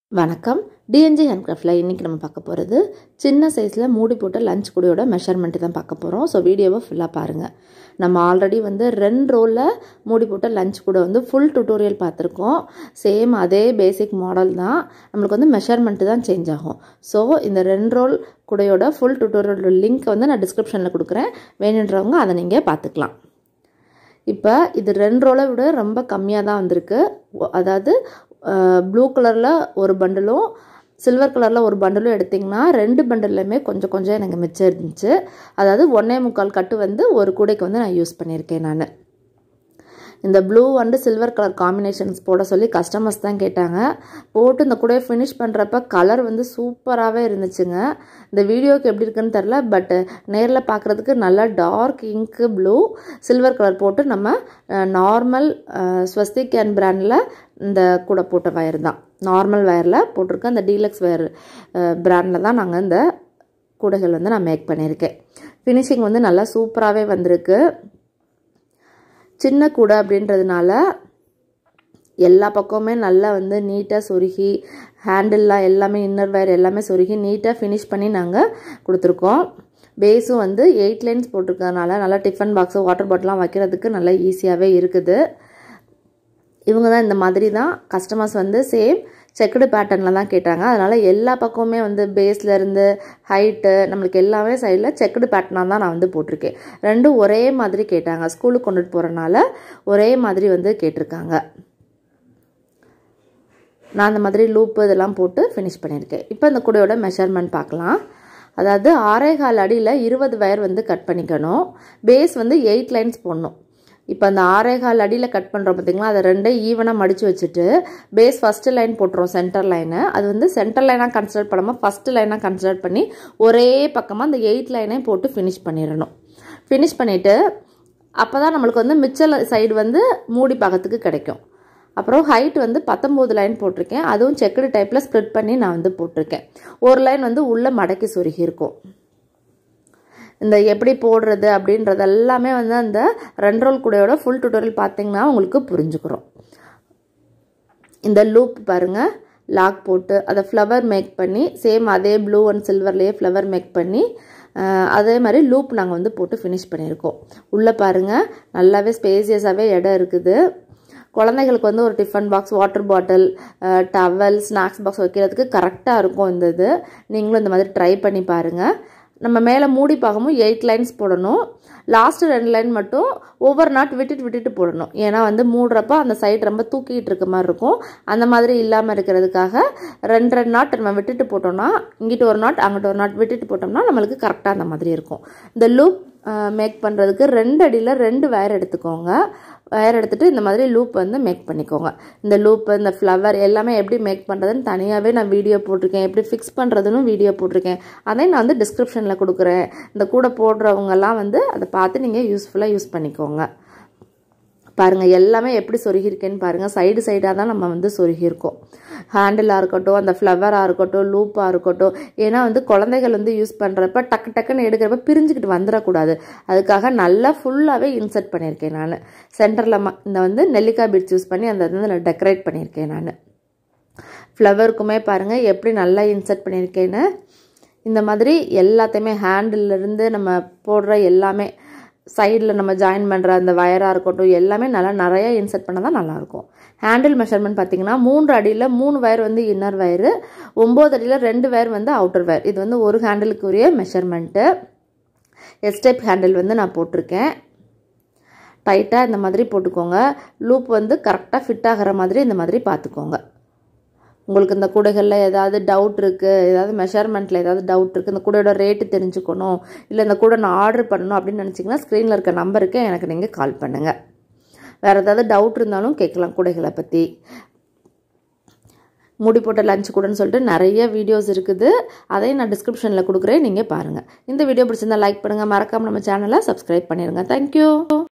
வணக்கம் டிஎன்ஜி ஹேண்ட்கிராஃப்டில் இன்றைக்கி நம்ம பார்க்க போகிறது சின்ன சைஸில் மூடி போட்ட லஞ்ச் கூடையோட மெஷர்மெண்ட்டு தான் பார்க்க போகிறோம் ஸோ வீடியோவை ஃபுல்லாக பாருங்கள் நம்ம ஆல்ரெடி வந்து ரெண்டு ரோலில் மூடி போட்ட லஞ்ச் கூட வந்து ஃபுல் டுட்டோரியல் பார்த்துருக்கோம் சேம் அதே பேசிக் மாடல் தான் நம்மளுக்கு வந்து மெஷர்மெண்ட்டு தான் சேஞ்ச் ஆகும் ஸோ இந்த ரெண்டு ரோல் கூடையோட ஃபுல் டுட்டோரியலோட லிங்க் வந்து நான் டிஸ்கிரிப்ஷனில் கொடுக்குறேன் வேணுன்றவங்க அதை நீங்கள் பார்த்துக்கலாம் இப்போ இது ரெண்டு ரோலை விட ரொம்ப கம்மியாக தான் வந்திருக்கு அதாவது ப்ளூ கலரில் ஒரு பண்டலும் சில்வர் கலரில் ஒரு பண்டலும் எடுத்திங்கன்னா ரெண்டு பண்டல்லையுமே கொஞ்சம் கொஞ்சம் எனக்கு மிச்சம் இருந்துச்சு அதாவது ஒன்றே முக்கால் கட்டு வந்து ஒரு கூடைக்கு வந்து நான் யூஸ் பண்ணியிருக்கேன் நான் இந்த blue and silver colour combinations போட சொல்லி கஸ்டமர்ஸ் தான் கேட்டாங்க போட்டு இந்த கூடையை ஃபினிஷ் பண்ணுறப்ப கலர் வந்து சூப்பராகவே இருந்துச்சுங்க இந்த வீடியோவுக்கு எப்படி இருக்குன்னு தெரில பட் நேரில் பார்க்குறதுக்கு நல்லா dark ink blue silver colour போட்டு நம்ம நார்மல் ஸ்வஸ்திக் அண்ட் பிராண்டில் இந்த கூடை போட்ட வயர் தான் நார்மல் வயரில் போட்டிருக்க அந்த டீலக்ஸ் வயர் பிராண்டில் தான் நாங்கள் இந்த கூடைகள் வந்து நான் மேக் பண்ணியிருக்கேன் ஃபினிஷிங் வந்து நல்லா சூப்பராகவே வந்திருக்கு சின்ன கூடை அப்படின்றதுனால எல்லா பக்கமுமே நல்லா வந்து நீட்டாக சொருகி ஹேண்டில்லாம் எல்லாமே இன்னர் வயர் எல்லாமே சொருகி நீட்டாக ஃபினிஷ் பண்ணி நாங்கள் கொடுத்துருக்கோம் பேஸும் வந்து எயிட் லைன்ஸ் போட்டிருக்கறனால நல்லா டிஃபன் பாக்ஸு வாட்டர் பாட்டிலாம் வைக்கிறதுக்கு நல்லா ஈஸியாகவே இருக்குது இவங்க தான் இந்த மாதிரி தான் கஸ்டமர்ஸ் வந்து சேம் செக்குடு பேட்டர்னில் தான் கேட்டாங்க அதனால் எல்லா பக்கமுமே வந்து பேஸ்லேருந்து ஹைட்டு நம்மளுக்கு எல்லாமே சைடில் செக்குடு பேட்டர்னாக தான் நான் வந்து போட்டிருக்கேன் ரெண்டும் ஒரே மாதிரி கேட்டாங்க ஸ்கூலுக்கு கொண்டுட்டு போகிறனால ஒரே மாதிரி வந்து கேட்டிருக்காங்க நான் அந்த மாதிரி லூப்பு இதெல்லாம் போட்டு ஃபினிஷ் பண்ணியிருக்கேன் இப்போ இந்த கூடையோட மெஷர்மெண்ட் பார்க்கலாம் அதாவது ஆறே கால் அடியில் இருபது வயர் வந்து கட் பண்ணிக்கணும் பேஸ் வந்து எயிட் லைன்ஸ் போடணும் இப்போ அந்த ஆறே கால் அடியில் கட் பண்ணுறோம் பார்த்திங்களா அதை ரெண்டே ஈவனாக மடித்து வச்சுட்டு பேஸ் ஃபஸ்ட்டு லைன் போட்டுரும் சென்டர் லைனை அது வந்து சென்டர் லைனாக கன்சிடர் பண்ணாமல் ஃபஸ்ட்டு லைனாக கன்சிடர் பண்ணி ஒரே பக்கமாக அந்த எயிட் லைனே போட்டு ஃபினிஷ் பண்ணிடணும் ஃபினிஷ் பண்ணிவிட்டு அப்போ தான் நம்மளுக்கு வந்து மிச்சல் சைடு வந்து மூடி பார்க்கறதுக்கு கிடைக்கும் அப்புறம் ஹைட் வந்து பத்தொம்போது லைன் போட்டிருக்கேன் அதுவும் செக்குடு டைப்பில் ஸ்ப்ளிட் பண்ணி நான் வந்து போட்டிருக்கேன் ஒரு லைன் வந்து உள்ளே மடக்கி சொருகி இருக்கும் இந்த எப்படி போடுறது அப்படின்றது எல்லாமே வந்து அந்த ரெண்டு ரோல் கூடையோட ஃபுல் டுட்டோரியல் பார்த்தீங்கன்னா உங்களுக்கு புரிஞ்சுக்கிறோம் இந்த லூப் பாருங்கள் லாக் போட்டு அதை ஃப்ளவர் மேக் பண்ணி சேம் அதே ப்ளூ அண்ட் சில்வர்லேயே ஃப்ளவர் மேக் பண்ணி அதே மாதிரி லூப் நாங்கள் வந்து போட்டு ஃபினிஷ் பண்ணியிருக்கோம் உள்ளே பாருங்கள் நல்லாவே ஸ்பேசியஸாகவே இடம் இருக்குது குழந்தைகளுக்கு வந்து ஒரு tiffin box water bottle towel snacks box வைக்கிறதுக்கு கரெக்டாக இருக்கும் இந்த இது நீங்களும் இந்த மாதிரி ட்ரை பண்ணி பாருங்கள் நம்ம மேலே மூடி பார்க்கும்போது எயிட் லைன்ஸ் போடணும் லாஸ்ட்டு ரெண்டு லைன் மட்டும் ஒவ்வொரு நாட் விட்டுட்டு விட்டுட்டு போடணும் ஏன்னா வந்து மூடுறப்ப அந்த சைடு ரொம்ப தூக்கிட்டு இருக்க மாதிரி இருக்கும் அந்த மாதிரி இல்லாமல் இருக்கிறதுக்காக ரெண்டு ரெண்டு நாட் நம்ம விட்டுட்டு போட்டோம்னா இங்கிட்டு ஒரு நாட் அங்கிட்ட ஒரு நாட் விட்டுட்டு போட்டோம்னா நம்மளுக்கு கரெக்டாக அந்த மாதிரி இருக்கும் இந்த லூப் மேக் பண்ணுறதுக்கு ரெண்டு அடியில் ரெண்டு வயர் எடுத்துக்கோங்க வயர் எடுத்துகிட்டு இந்த மாதிரி லூப் வந்து மேக் பண்ணிக்கோங்க இந்த லூப் இந்த ஃப்ளவர் எல்லாமே எப்படி மேக் பண்ணுறதுன்னு தனியாகவே நான் வீடியோ போட்டிருக்கேன் எப்படி ஃபிக்ஸ் பண்ணுறதுன்னு வீடியோ போட்டிருக்கேன் அதையும் நான் வந்து டிஸ்கிரிப்ஷனில் கொடுக்குறேன் இந்த கூட போடுறவங்கெல்லாம் வந்து அதை பார்த்து நீங்கள் யூஸ்ஃபுல்லாக யூஸ் பண்ணிக்கோங்க பாருங்கள் எல்லாமே எப்படி சொருகியிருக்கேன்னு பாருங்கள் சைடு சைடாக தான் நம்ம வந்து சொருகியிருக்கோம் ஹேண்டிலாக இருக்கட்டும் அந்த ஃப்ளவராக இருக்கட்டும் லூப்பாக இருக்கட்டும் ஏன்னா வந்து குழந்தைகள் வந்து யூஸ் பண்ணுறப்ப டக்கு டக்குன்னு எடுக்கிறப்ப பிரிஞ்சுக்கிட்டு வந்துடக்கூடாது அதுக்காக நல்லா ஃபுல்லாகவே இன்சர்ட் பண்ணியிருக்கேன் நான் சென்டரில் ம இந்த வந்து நெல்லிக்காய் பீட்ஸ் யூஸ் பண்ணி அந்த வந்து நான் டெக்கரேட் பண்ணியிருக்கேன் நான் ஃப்ளவருக்குமே பாருங்கள் எப்படி நல்லா இன்சர்ட் பண்ணியிருக்கேன்னு இந்த மாதிரி எல்லாத்தையுமே ஹேண்டிலிருந்து நம்ம போடுற எல்லாமே சைடில் நம்ம ஜாயின் பண்ணுற அந்த வயராக இருக்கட்டும் எல்லாமே நல்லா நிறையா இன்சர்ட் பண்ணால் தான் நல்லாயிருக்கும் ஹேண்டில் மெஷர்மெண்ட் பார்த்திங்கன்னா மூன்று அடியில் மூணு வயர் வந்து இன்னர் வயரு ஒம்பது அடியில் ரெண்டு வயர் வந்து அவுட்டர் வயர் இது வந்து ஒரு ஹேண்டிலுக்குரிய மெஷர்மெண்ட்டு எஸ்டெப் ஹேண்டில் வந்து நான் போட்டிருக்கேன் டைட்டாக இந்த மாதிரி போட்டுக்கோங்க லூப் வந்து கரெக்டாக ஃபிட் ஆகிற மாதிரி இந்த மாதிரி பார்த்துக்கோங்க உங்களுக்கு இந்த கூடைகளில் ஏதாவது டவுட் இருக்குது ஏதாவது மெஷர்மெண்ட்டில் ஏதாவது டவுட் இருக்குது இந்த கூடையோட ரேட்டு தெரிஞ்சுக்கணும் இல்லை இந்த கூடை நான் ஆர்டர் பண்ணணும் அப்படின்னு நினச்சிங்கன்னா ஸ்க்ரீனில் இருக்க நம்பருக்கு எனக்கு நீங்கள் கால் பண்ணுங்கள் வேறு ஏதாவது டவுட் இருந்தாலும் கேட்கலாம் கூடைகளை பற்றி மூடி போட்ட லஞ்ச் கூடன்னு சொல்லிட்டு நிறைய வீடியோஸ் இருக்குது அதையும் நான் டிஸ்கிரிப்ஷனில் கொடுக்குறேன் நீங்கள் பாருங்கள் இந்த வீடியோ பிடிச்சிருந்தா லைக் பண்ணுங்கள் மறக்காமல் நம்ம சேனலை சப்ஸ்கிரைப் பண்ணிடுங்க தேங்க்யூ